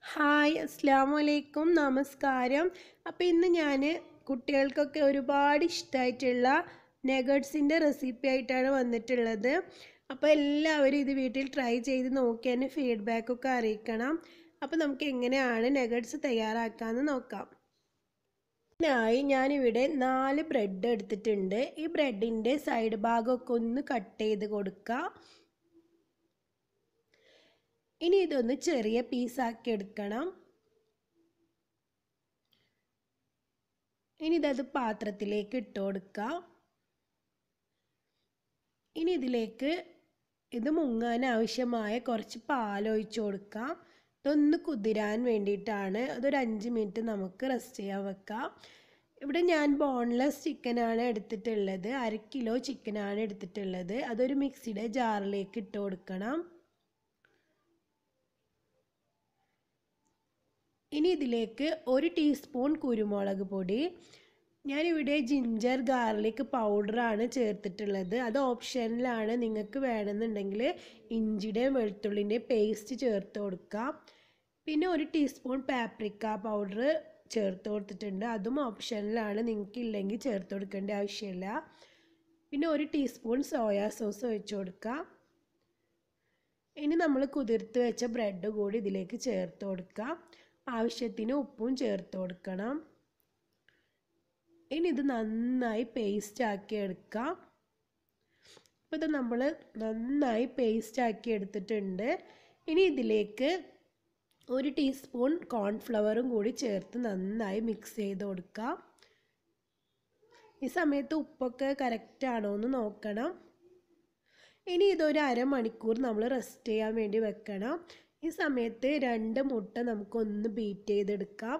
hi അസ്സാം വലൈക്കും നമസ്കാരം അപ്പോൾ ഇന്ന് ഞാൻ കുട്ടികൾക്കൊക്കെ ഒരുപാട് ഇഷ്ടമായിട്ടുള്ള നെഗഡ്സിൻ്റെ റെസിപ്പി ആയിട്ടാണ് വന്നിട്ടുള്ളത് അപ്പോൾ എല്ലാവരും ഇത് വീട്ടിൽ ട്രൈ ചെയ്ത് നോക്കി തന്നെ ഫീഡ്ബാക്കൊക്കെ അറിയിക്കണം അപ്പോൾ നമുക്ക് എങ്ങനെയാണ് നെഗഡ്സ് തയ്യാറാക്കാമെന്ന് നോക്കാം ഇതിനായി ഞാനിവിടെ നാല് ബ്രെഡ് എടുത്തിട്ടുണ്ട് ഈ ബ്രെഡിൻ്റെ സൈഡ് ഭാഗമൊക്കെ ഒന്ന് കട്ട് ചെയ്ത് കൊടുക്കുക ഇനി ഇതൊന്ന് ചെറിയ പീസാക്കി എടുക്കണം ഇനി ഇതത് പാത്രത്തിലേക്ക് ഇട്ട് കൊടുക്കാം ഇനി ഇതിലേക്ക് ഇത് മുങ്ങാൻ ആവശ്യമായ കുറച്ച് പാൽ ഒഴിച്ച് കൊടുക്കാം ഇതൊന്ന് കുതിരാൻ വേണ്ടിയിട്ടാണ് അതൊരു അഞ്ച് മിനിറ്റ് നമുക്ക് റെസ്റ്റ് ചെയ്യാൻ വെക്കാം ഇവിടെ ഞാൻ ബോൺലെസ് ചിക്കനാണ് എടുത്തിട്ടുള്ളത് അര കിലോ ചിക്കനാണ് എടുത്തിട്ടുള്ളത് അതൊരു മിക്സിയുടെ ജാറിലേക്ക് ഇട്ട് കൊടുക്കണം ഇനി ഇതിലേക്ക് ഒരു ടീസ്പൂൺ കുരുമുളക് പൊടി ഞാനിവിടെ ജിഞ്ചർ ഗാർലിക് പൗഡറാണ് ചേർത്തിട്ടുള്ളത് അത് ഓപ്ഷനിലാണ് നിങ്ങൾക്ക് വേണമെന്നുണ്ടെങ്കിൽ ഇഞ്ചിയുടെയും വെളുത്തുള്ളിൻ്റെയും പേസ്റ്റ് ചേർത്ത് കൊടുക്കാം പിന്നെ ഒരു ടീസ്പൂൺ പാപ്രിക്ക പൗഡർ ചേർത്ത് കൊടുത്തിട്ടുണ്ട് അതും ഓപ്ഷനിലാണ് നിങ്ങൾക്ക് ഇല്ലെങ്കിൽ ചേർത്ത് കൊടുക്കേണ്ട ആവശ്യമില്ല പിന്നെ ഒരു ടീസ്പൂൺ സോയാ സോസ് ഒഴിച്ച് കൊടുക്കാം ഇനി നമ്മൾ കുതിർത്ത് വെച്ച ബ്രെഡ് കൂടി ഇതിലേക്ക് ചേർത്ത് കൊടുക്കാം ആവശ്യത്തിന് ഉപ്പും ചേർത്ത് കൊടുക്കണം ഇനി ഇത് നന്നായി പേസ്റ്റ് ആക്കി എടുക്കാം അപ്പോൾ ഇത് നമ്മൾ നന്നായി പേസ്റ്റ് ആക്കി എടുത്തിട്ടുണ്ട് ഇനി ഇതിലേക്ക് ഒരു ടീസ്പൂൺ കോൺഫ്ലവറും കൂടി ചേർത്ത് നന്നായി മിക്സ് ചെയ്ത് കൊടുക്കാം ഈ സമയത്ത് ഉപ്പൊക്കെ കറക്റ്റ് ആണോ എന്ന് നോക്കണം ഇനി ഇതൊരു അരമണിക്കൂർ നമ്മൾ റെസ്റ്റ് ചെയ്യാൻ വേണ്ടി വെക്കണം ഈ സമയത്ത് രണ്ട് മുട്ട നമുക്കൊന്ന് ബീറ്റ് ചെയ്തെടുക്കാം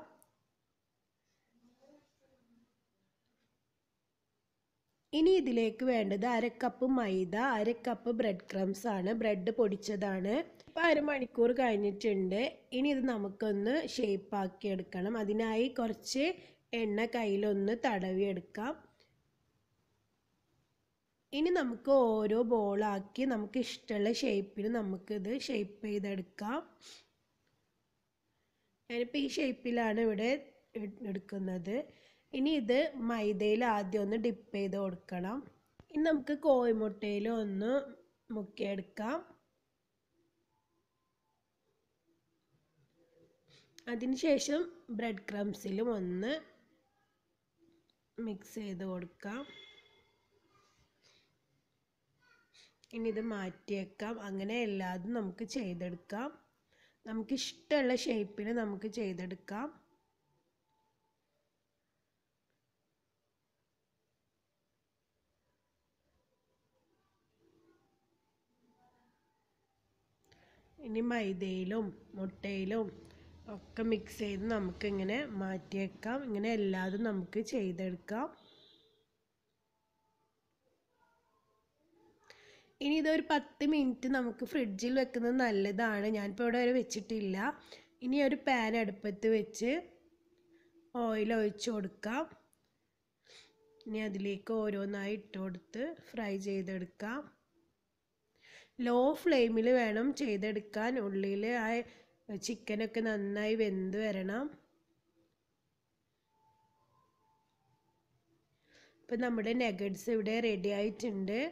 ഇനി ഇതിലേക്ക് വേണ്ടത് അര കപ്പ് മൈദ അര കപ്പ് ബ്രെഡ് ക്രംസ് ആണ് ബ്രെഡ് പൊടിച്ചതാണ് ഇപ്പോൾ അരമണിക്കൂർ കഴിഞ്ഞിട്ടുണ്ട് ഇനി ഇത് നമുക്കൊന്ന് ഷേപ്പ് ആക്കി എടുക്കണം അതിനായി കുറച്ച് എണ്ണ കയ്യിലൊന്ന് തടവിയെടുക്കാം ഇനി നമുക്ക് ഓരോ ബോളാക്കി നമുക്ക് ഇഷ്ടമുള്ള ഷേപ്പിൽ നമുക്കിത് ഷേപ്പ് ചെയ്തെടുക്കാം ഞാനിപ്പോൾ ഈ ഷേപ്പിലാണ് ഇവിടെ എടുക്കുന്നത് ഇനി ഇത് മൈദയിൽ ആദ്യം ഒന്ന് ഡിപ്പ് ചെയ്ത് കൊടുക്കണം ഇനി നമുക്ക് കോഴിമുട്ടയിൽ ഒന്ന് മുക്കിയെടുക്കാം അതിനുശേഷം ബ്രെഡ് ക്രംസിലും ഒന്ന് മിക്സ് ചെയ്ത് കൊടുക്കാം ഇനി ഇത് മാറ്റിയേക്കാം അങ്ങനെ എല്ലാതും നമുക്ക് ചെയ്തെടുക്കാം നമുക്ക് ഇഷ്ടമുള്ള ഷേപ്പിൽ നമുക്ക് ചെയ്തെടുക്കാം ഇനി മൈദയിലും മുട്ടയിലും ഒക്കെ മിക്സ് ചെയ്ത് നമുക്കിങ്ങനെ മാറ്റിയേക്കാം ഇങ്ങനെ എല്ലാതും നമുക്ക് ചെയ്തെടുക്കാം ഇനി ഇതൊരു പത്ത് മിനിറ്റ് നമുക്ക് ഫ്രിഡ്ജിൽ വെക്കുന്നത് നല്ലതാണ് ഞാനിപ്പോൾ ഇവിടെ വരെ വെച്ചിട്ടില്ല ഇനി ഒരു പാൻ അടുപ്പത്ത് വെച്ച് ഓയിൽ ഒഴിച്ച് കൊടുക്കാം ഇനി അതിലേക്ക് ഓരോന്നായി ഇട്ട് കൊടുത്ത് ഫ്രൈ ചെയ്തെടുക്കാം ലോ ഫ്ലെയിമിൽ വേണം ചെയ്തെടുക്കാൻ ഉള്ളിൽ ആ ചിക്കനൊക്കെ നന്നായി വെന്ത് വരണം ഇപ്പം നമ്മുടെ നെഗഡ്സ് ഇവിടെ റെഡി ആയിട്ടുണ്ട്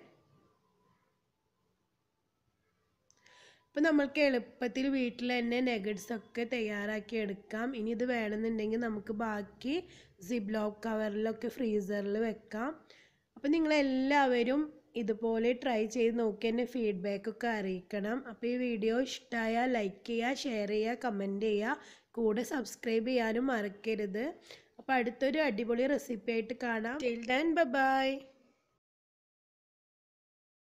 അപ്പോൾ നമ്മൾക്ക് എളുപ്പത്തിൽ വീട്ടിൽ തന്നെ നെഗഡ്സ് ഒക്കെ തയ്യാറാക്കി എടുക്കാം ഇനി ഇത് വേണമെന്നുണ്ടെങ്കിൽ നമുക്ക് ബാക്കി സിബ് ലോക്ക് കവറിലൊക്കെ ഫ്രീസറിൽ വെക്കാം അപ്പോൾ നിങ്ങളെല്ലാവരും ഇതുപോലെ ട്രൈ ചെയ്ത് നോക്കി തന്നെ ഫീഡ്ബാക്കൊക്കെ അറിയിക്കണം അപ്പോൾ ഈ വീഡിയോ ഇഷ്ടമായാൽ ലൈക്ക് ചെയ്യുക ഷെയർ ചെയ്യുക കമൻറ്റ് ചെയ്യുക കൂടെ സബ്സ്ക്രൈബ് ചെയ്യാനും മറക്കരുത് അപ്പോൾ അടുത്തൊരു അടിപൊളി റെസിപ്പി ആയിട്ട് കാണാം ടിൽ ദാൻ ബൈ